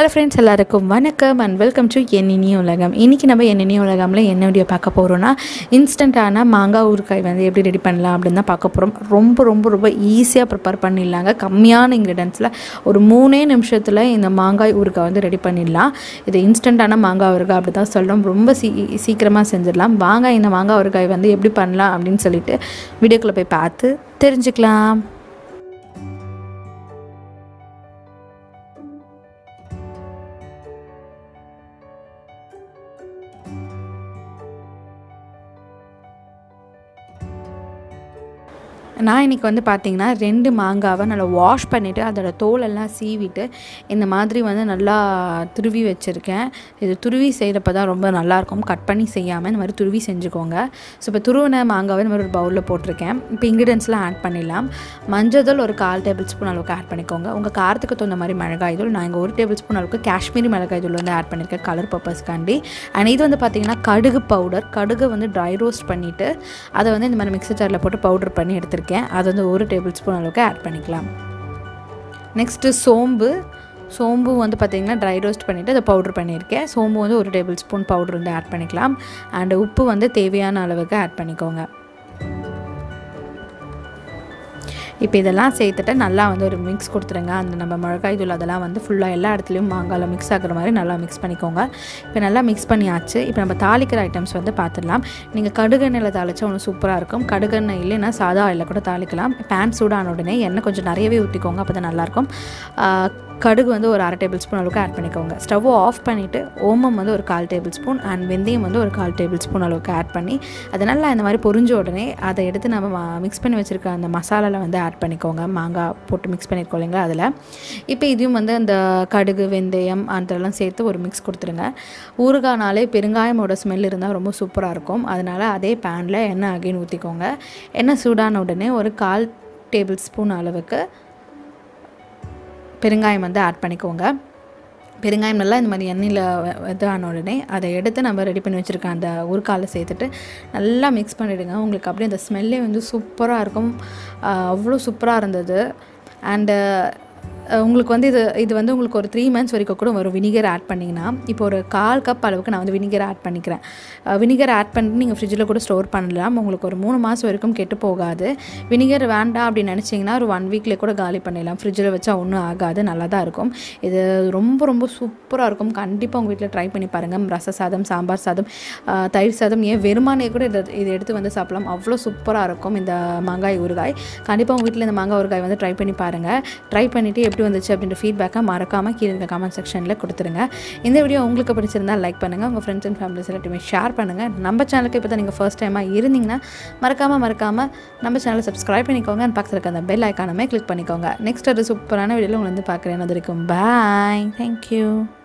hello friends எல்லாருக்கும் வணக்கம் and welcome to எண்ணினி உலகம் இன்றைக்கி நம்ம எண்ணினி உலகமில் என்ன வீடியோ பார்க்க போகிறோன்னா இன்ஸ்டண்ட்டான மாங்காய் ஊறுகாய் வந்து எப்படி ரெடி பண்ணலாம் அப்படின்னு தான் பார்க்க போகிறோம் ரொம்ப ரொம்ப ரொம்ப ஈஸியாக ப்ரிப்பேர் பண்ணிடலாங்க கம்மியான இன்க்ரீடியன்ஸில் ஒரு மூணே நிமிஷத்தில் இந்த மாங்காய் ஊறுகாய் வந்து ரெடி பண்ணிடலாம் இது இன்ஸ்டண்ட்டான மாங்காய் ஊறுகாய் அப்படி தான் சொல்கிறோம் ரொம்ப சீ சீக்கிரமாக செஞ்சிடலாம் வாங்க இந்த மாங்காய் ஊறுகாய் வந்து எப்படி பண்ணலாம் அப்படின்னு சொல்லிட்டு வீடியோக்குள்ளே போய் பார்த்து தெரிஞ்சுக்கலாம் நான் இன்றைக்கி வந்து பார்த்திங்கன்னா ரெண்டு மாங்காவை நல்லா வாஷ் பண்ணிவிட்டு அதோட தோலெல்லாம் சீவிட்டு இந்த மாதிரி வந்து நல்லா துருவி வச்சுருக்கேன் இது துருவி செய்கிறப்ப தான் ரொம்ப நல்லாயிருக்கும் கட் பண்ணி செய்யாமல் இந்த மாதிரி துருவி செஞ்சுக்கோங்க ஸோ இப்போ துருவின மாங்காவை இந்த மாதிரி ஒரு பவுலில் போட்டிருக்கேன் இப்போ இன்க்ரீடியன்ஸ்லாம் ஆட் பண்ணிடலாம் மஞ்சள் ஒரு கால் டேபிள் ஸ்பூன் அளவுக்கு ஆட் பண்ணிக்கோங்க உங்கள் காரத்துக்கு தகுந்த மாதிரி மிளகாய் தூள் நான் இங்கே ஒரு டேபிள் ஸ்பூன் அளவுக்கு காஷ்மீரி மிளகாய் தூள் வந்து ஆட் பண்ணியிருக்கேன் கலர் பர்பஸ்க்காண்டி அண்ட் இது வந்து பார்த்திங்கன்னா கடுகு பவுடர் கடுகு வந்து ட்ரை ரோஸ்ட் பண்ணிவிட்டு அதை வந்து இந்த மாதிரி மிக்சர் ஜாரில் போட்டு பவுடர் பண்ணி எடுத்துருக்கேன் வச்சுருக்கேன் அது வந்து ஒரு டேபிள் ஸ்பூன் அளவுக்கு ஆட் பண்ணிக்கலாம் நெக்ஸ்ட்டு சோம்பு சோம்பு வந்து பார்த்திங்கன்னா ட்ரை ரோஸ்ட் பண்ணிவிட்டு அதை பவுட்ரு பண்ணியிருக்கேன் சோம்பு வந்து ஒரு டேபிள் ஸ்பூன் பவுட்ரு வந்து ஆட் பண்ணிக்கலாம் அண்டு உப்பு வந்து தேவையான அளவுக்கு ஆட் பண்ணிக்கோங்க இப்போ இதெல்லாம் சேர்த்துட்டு நல்லா வந்து ஒரு மிக்ஸ் கொடுத்துருங்க அந்த நம்ம மிளகாய் தூள் அதெல்லாம் வந்து ஃபுல்லாக எல்லா இடத்துலையும் மாங்காயில் மிக்ஸ் ஆகிற மாதிரி நல்லா மிக்ஸ் பண்ணிக்கோங்க இப்போ நல்லா மிக்ஸ் பண்ணியாச்சு இப்போ நம்ம தாளிக்கிற ஐட்டம்ஸ் வந்து பார்த்துடலாம் நீங்கள் கடுகெண்ணெயில் தாளிச்சா ஒன்று சூப்பராக இருக்கும் கடுகெண்ணெய் இல்லைன்னா சாதா ஆயிலில் கூட தாளிக்கலாம் பேன் சூடான உடனே எண்ணெய் கொஞ்சம் நிறையவே ஊற்றிக்கோங்க அப்போ தான் நல்லாயிருக்கும் கடுகு வந்து ஒரு அரை டேபிள் ஸ்பூன் அளவுக்கு ஆட் பண்ணிக்கோங்க ஸ்டவ் ஆஃப் பண்ணிவிட்டு ஓமம் வந்து ஒரு கால் டேபிள் ஸ்பூன் அண்ட் வெந்தயம் வந்து ஒரு கால் டேபிள் ஸ்பூன் அளவுக்கு ஆட் பண்ணி அது நல்லா இந்த மாதிரி பொரிஞ்ச உடனே அதை எடுத்து நம்ம மிக்ஸ் பண்ணி வச்சுருக்க அந்த மசாலாவில் வந்து ஆட் பண்ணிக்கோங்க மாங்காய் போட்டு மிக்ஸ் பண்ணியிருக்கோம் இல்லைங்களா அதில் இப்போ இதையும் வந்து அந்த கடுகு வெந்தயம் அதெல்லாம் சேர்த்து ஒரு மிக்ஸ் கொடுத்துருங்க ஊறுகானாலே பெருங்காயமோட ஸ்மெல் இருந்தால் ரொம்ப சூப்பராக இருக்கும் அதனால் அதே பேனில் எண்ணெய் அகைன் ஊற்றிக்கோங்க எண்ணெய் சூடான உடனே ஒரு கால் டேபிள் ஸ்பூன் அளவுக்கு பெருங்காயம் வந்து ஆட் பண்ணிக்கோங்க பெருங்காயம் நல்லா இந்த மாதிரி எண்ணெயில் இது ஆன உடனே அதை எடுத்து நம்ம ரெடி பண்ணி வச்சுருக்க அந்த ஊறுகாலை சேர்த்துட்டு நல்லா மிக்ஸ் பண்ணிவிடுங்க உங்களுக்கு அப்படியே அந்த ஸ்மெல்லே வந்து சூப்பராக இருக்கும் அவ்வளோ சூப்பராக இருந்தது அண்டு உங்களுக்கு வந்து இது இது வந்து உங்களுக்கு ஒரு த்ரீ மந்த்ஸ் வரைக்கும் கூட வரும் வினிகர் ஆட் பண்ணிங்கன்னா இப்போ ஒரு கால் கப் அளவுக்கு நான் வந்து வினிகர் ஆட் பண்ணிக்கிறேன் வினிகர் ஆட் பண்ணிட்டு நீங்கள் ஃப்ரிட்ஜில் கூட ஸ்டோர் பண்ணலாம் உங்களுக்கு ஒரு மூணு மாதம் வரைக்கும் கெட்டு போகாது வினிகர் வேண்டாம் அப்படின்னு நினச்சிங்கன்னா ஒரு ஒன் வீக்லேயே கூட காலி பண்ணிடலாம் ஃப்ரிட்ஜில் வச்சா ஒன்றும் ஆகாது நல்லா தான் இருக்கும் இது ரொம்ப ரொம்ப சூப்பராக இருக்கும் கண்டிப்பாக உங்கள் வீட்டில் ட்ரை பண்ணி பாருங்கள் ரச சாதம் சாம்பார் சாதம் தயிர் சாதம் ஏன் வெறுமானே கூட இதை இதை எடுத்து வந்து சாப்பிடலாம் அவ்வளோ சூப்பராக இருக்கும் இந்த மாங்காய் ஊறுகாய் கண்டிப்பாக உங்கள் வீட்டில் இந்த மாங்காய் ஊறுகாய் வந்து ட்ரை பண்ணி பாருங்கள் ட்ரை பண்ணிவிட்டு எப்படி வந்துச்சு அப்படின்ற ஃபீட்பேக்காக மறக்காமல் கீழே இருக்க கமெண்ட் செக்ஷனில் கொடுத்துருங்க இந்த வீடியோ உங்களுக்கு பிடிச்சிருந்தால் லைக் பண்ணுங்கள் உங்கள் ஃப்ரெண்ட்ஸ் அண்ட் ஃபேமிலிஸ் எல்லாத்தையுமே ஷேர் பண்ணுங்கள் நம்ம சேனலுக்கு இப்போ தான் நீங்கள் ஃபர்ஸ்ட் டைமாக இருந்தீங்கன்னா மறக்காமல் மறக்காமல் நம்ம சேனலை சப்ஸ்கிரைப் பண்ணிக்கோங்க அண்ட் பக்கத்தில் இருக்க அந்த பெல் ஐக்கானமே கிளிக் பண்ணிக்கோங்க நெக்ஸ்ட் ஒரு சூப்பரான வீடியோவில் உங்களை வந்து பார்க்குறேன் அது வரைக்கும் பாய் தேங்க்யூ